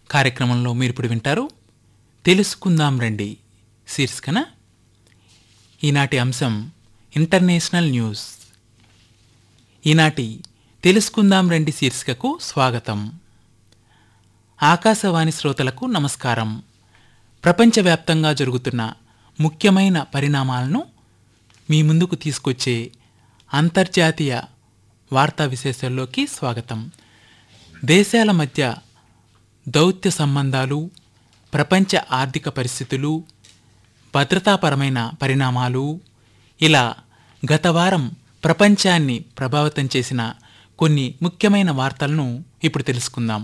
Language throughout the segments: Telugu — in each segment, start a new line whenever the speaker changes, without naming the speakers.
కార్యక్రమంలో మీరు ఇప్పుడు వింటారు తెలుసుకుందాం రండి శీర్షికన ఈనాటి అంశం ఇంటర్నేషనల్ న్యూస్ ఈనాటి తెలుసుకుందాం రండి శీర్షికకు స్వాగతం ఆకాశవాణి శ్రోతలకు నమస్కారం ప్రపంచవ్యాప్తంగా జరుగుతున్న ముఖ్యమైన పరిణామాలను మీ ముందుకు తీసుకొచ్చే అంతర్జాతీయ వార్తా విశేషాల్లోకి స్వాగతం దేశాల మధ్య దౌత్య సంబంధాలు ప్రపంచ ఆర్థిక పరిస్థితులు భద్రతాపరమైన పరిణామాలు ఇలా గత వారం ప్రపంచాన్ని ప్రభావితం చేసిన కొన్ని ముఖ్యమైన వార్తలను ఇప్పుడు తెలుసుకుందాం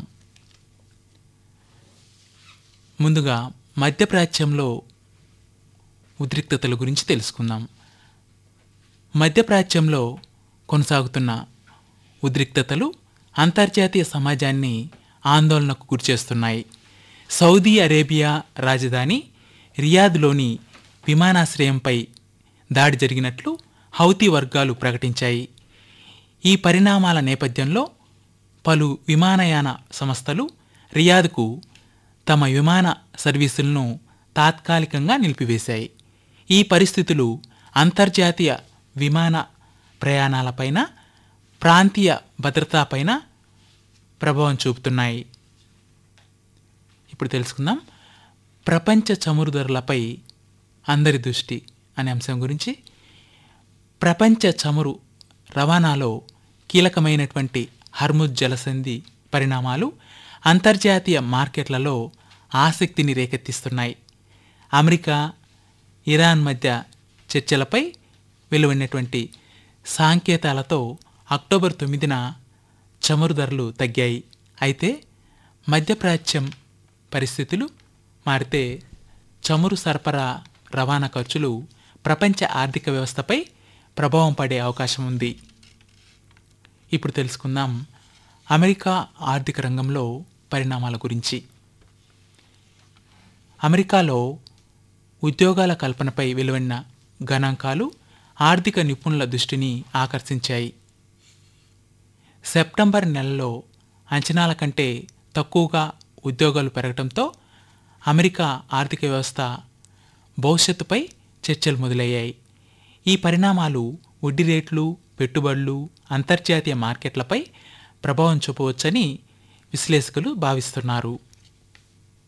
ముందుగా మధ్యప్రాచ్యంలో ఉద్రిక్తతల గురించి తెలుసుకుందాం మధ్యప్రాచ్యంలో కొనసాగుతున్న ఉద్రిక్తతలు అంతర్జాతీయ సమాజాన్ని ఆందోళనకు గురిచేస్తున్నాయి సౌదీ అరేబియా రాజధాని రియాద్లోని విమానాశ్రయంపై దాడి జరిగినట్లు హౌతీ వర్గాలు ప్రకటించాయి ఈ పరిణామాల నేపథ్యంలో పలు విమానయాన సంస్థలు రియాద్కు తమ విమాన సర్వీసులను తాత్కాలికంగా నిలిపివేశాయి ఈ పరిస్థితులు అంతర్జాతీయ విమాన ప్రయాణాలపైన ప్రాంతీయ భద్రతాపైన ప్రభావం చూపుతున్నాయి ఇప్పుడు తెలుసుకుందాం ప్రపంచ చమురు ధరలపై అందరి దృష్టి అనే అంశం గురించి ప్రపంచ చమురు రవాణాలో కీలకమైనటువంటి హర్ముజ్ జలసంధి పరిణామాలు అంతర్జాతీయ మార్కెట్లలో ఆసక్తిని రేకెత్తిస్తున్నాయి అమెరికా ఇరాన్ మధ్య చర్చలపై వెలువడినటువంటి సాంకేతాలతో అక్టోబర్ తొమ్మిదిన చమురు ధరలు తగ్గాయి అయితే మధ్యప్రాచ్యం పరిస్థితులు మారితే చమురు సరఫరా రవాణా ఖర్చులు ప్రపంచ ఆర్థిక వ్యవస్థపై ప్రభావం పడే అవకాశం ఉంది ఇప్పుడు తెలుసుకుందాం అమెరికా ఆర్థిక రంగంలో పరిణామాల గురించి అమెరికాలో ఉద్యోగాల కల్పనపై వెలువడిన గణాంకాలు ఆర్థిక నిపుణుల దృష్టిని ఆకర్షించాయి సెప్టెంబర్ నెలలో అంచనాల కంటే తక్కువగా ఉద్యోగాలు పెరగడంతో అమెరికా ఆర్థిక వ్యవస్థ భవిష్యత్తుపై చర్చలు మొదలయ్యాయి ఈ పరిణామాలు వడ్డీ రేట్లు పెట్టుబడులు అంతర్జాతీయ మార్కెట్లపై ప్రభావం చూపవచ్చని విశ్లేషకులు భావిస్తున్నారు